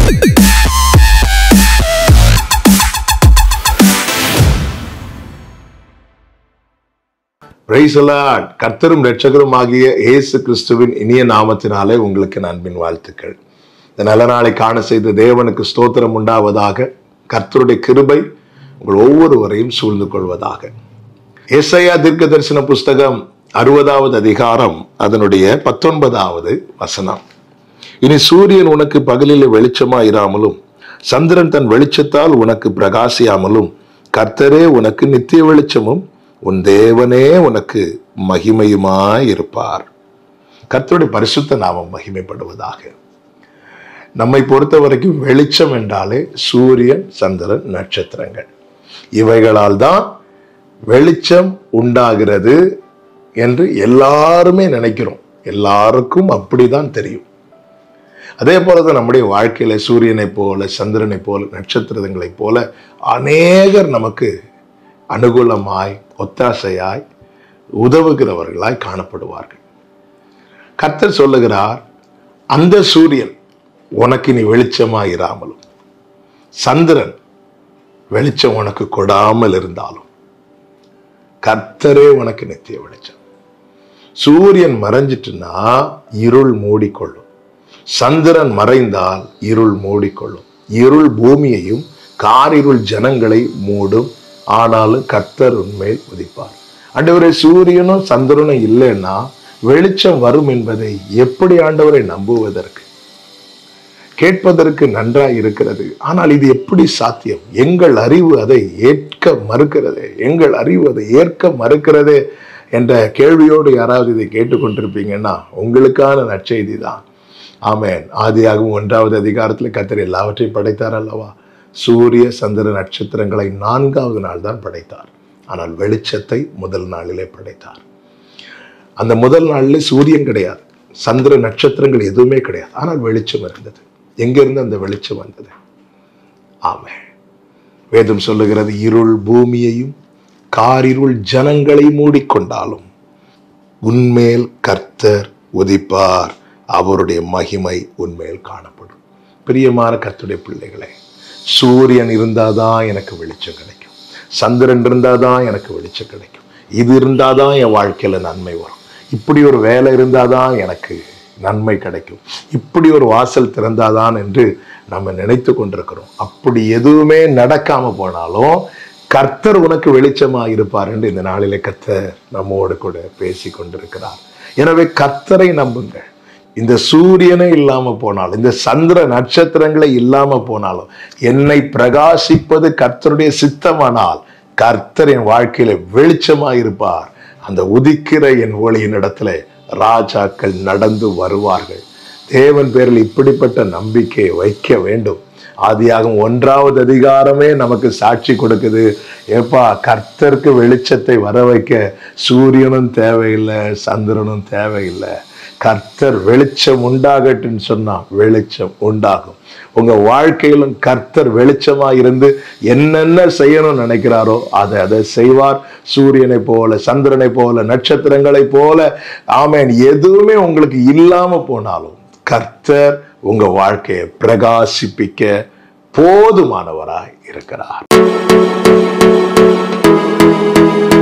Praise the Lord. கர்த்தரும் இரட்சகரும் ஆகிய இயேசு கிறிஸ்துவின் இனிய நாமத்தினாலே உங்களுக்கு அன்பின் வாழ்த்துக்கள் இந்த நல்ல நாளை காண செய்த தேவனுக்கு ஸ்தோத்திரம் உண்டாவதாக கர்த்தருடைய கிருபை உங்கள் ஒவ்வொருவரையும் சூழ்ந்து கொள்வதாக ஏசாயா தீர்க்க தரிசன புஸ்தகம் அறுபதாவது அதிகாரம் அதனுடைய பத்தொன்பதாவது வசனம் இனி சூரியன் உனக்கு பகலில் வெளிச்சமாயிராமலும் சந்திரன் தன் வெளிச்சத்தால் உனக்கு பிரகாசியாமலும் கர்த்தரே உனக்கு நித்திய வெளிச்சமும் உன் தேவனே உனக்கு மகிமையுமாய் இருப்பார் கர்த்தருடைய பரிசுத்த நாமம் மகிமைப்படுவதாக நம்மை பொறுத்த வரைக்கும் வெளிச்சம் என்றாலே சூரியன் சந்திரன் நட்சத்திரங்கள் இவைகளால் தான் வெளிச்சம் உண்டாகிறது என்று எல்லாருமே நினைக்கிறோம் எல்லாருக்கும் அப்படிதான் தெரியும் அதே போலதான் நம்முடைய வாழ்க்கையில சூரியனை போல சந்திரனை போல நட்சத்திரங்களைப் போல அநேகர் நமக்கு அனுகூலமாய் ஒத்தாசையாய் உதவுகிறவர்களாய் காணப்படுவார்கள் கர்த்தர் சொல்லுகிறார் அந்த சூரியன் உனக்கு நீ வெளிச்சமாய் இராமலும் சந்திரன் வெளிச்சம் உனக்கு கொடாமல் இருந்தாலும் கர்த்தரே உனக்கு நித்திய வெளிச்சம் சூரியன் மறைஞ்சிட்டுனா இருள் மூடிக்கொள்ளும் சந்திரன் மறைந்தால் இருள் மூடிக்கொள்ளும் இருள் பூமியையும் காரிருள் ஜனங்களை மூடும் ஆனாலும் கர்த்தர் உண்மையில் உதிப்பார் ஆண்டவரே சூரியனும் சந்திரனும் இல்லைன்னா வெளிச்சம் வரும் என்பதை எப்படி ஆண்டவரை நம்புவதற்கு கேட்பதற்கு நன்றாய் இருக்கிறது ஆனால் இது எப்படி சாத்தியம் எங்கள் அறிவு அதை ஏற்க மறுக்கிறதே எங்கள் அறிவு அதை ஏற்க மறுக்கிறதே என்ற கேள்வியோடு யாராவது இதை கேட்டுக்கொண்டிருப்பீங்கன்னா உங்களுக்கான நற்செய்தி தான் ஆமேன் ஆதியாகவும் ஒன்றாவது அதிகாரத்தில் கத்தர் எல்லாவற்றையும் படைத்தார் அல்லவா சூரிய சந்திர நட்சத்திரங்களை நான்காவது நாள் தான் படைத்தார் ஆனால் வெளிச்சத்தை முதல் நாளிலே படைத்தார் அந்த முதல் நாளில் சூரியன் கிடையாது சந்திர நட்சத்திரங்கள் எதுவுமே கிடையாது ஆனால் வெளிச்சம் இருந்தது எங்கிருந்து அந்த வெளிச்சம் வந்தது ஆமே வேதம் சொல்லுகிறது இருள் பூமியையும் காரிருள் ஜனங்களை மூடிக்கொண்டாலும் உன்மேல் கர்த்தர் உதிப்பார் அவருடைய மகிமை உன்மேல் காணப்படும் பிரியமான கர்த்தருடைய பிள்ளைகளே சூரியன் இருந்தாதான் எனக்கு வெளிச்சம் கிடைக்கும் சந்திரன் இருந்தாதான் எனக்கு வெளிச்சம் கிடைக்கும் இது இருந்தாதான் என் வாழ்க்கையில நன்மை வரும் இப்படி ஒரு வேலை இருந்தாதான் எனக்கு நன்மை கிடைக்கும் இப்படி ஒரு வாசல் திறந்தாதான் என்று நம்ம நினைத்து கொண்டிருக்கிறோம் அப்படி எதுவுமே நடக்காம போனாலும் கர்த்தர் உனக்கு வெளிச்சமா இருப்பார் என்று இந்த நாளிலே கர்த்தர் நம்மோடு கூட பேசி கொண்டிருக்கிறார் எனவே கர்த்தரை நம்புங்கள் இந்த சூரியனே இல்லாம போனாலும் இந்த சந்திர நட்சத்திரங்களே இல்லாம போனாலும் என்னை பிரகாசிப்பது கர்த்தருடைய சித்தமானால் கர்த்தர் என் வாழ்க்கையில வெளிச்சமா இருப்பார் அந்த உதிக்கிற என் ஒளியின் இடத்துல ராஜாக்கள் நடந்து வருவார்கள் தேவன் பேரில் இப்படிப்பட்ட நம்பிக்கையை வைக்க வேண்டும் ஆதியாகும் ஒன்றாவது அதிகாரமே நமக்கு சாட்சி கொடுக்குது ஏப்பா கர்த்தருக்கு வெளிச்சத்தை வர வைக்க சூரியனும் தேவையில்லை சந்திரனும் தேவையில்லை கர்த்தர் வெளிச்சம் உண்டாகட்டுன்னு சொன்னா வெளிச்சம் உண்டாகும் உங்க வாழ்க்கையிலும் கர்த்தர் வெளிச்சமா இருந்து என்னென்ன செய்யணும்னு நினைக்கிறாரோ அதை அதை செய்வார் சூரியனை போல சந்திரனை போல நட்சத்திரங்களை போல ஆமேன் எதுவுமே உங்களுக்கு இல்லாம போனாலும் கர்த்தர் உங்க வாழ்க்கையை பிரகாசிப்பிக்க போதுமானவராய் இருக்கிறார்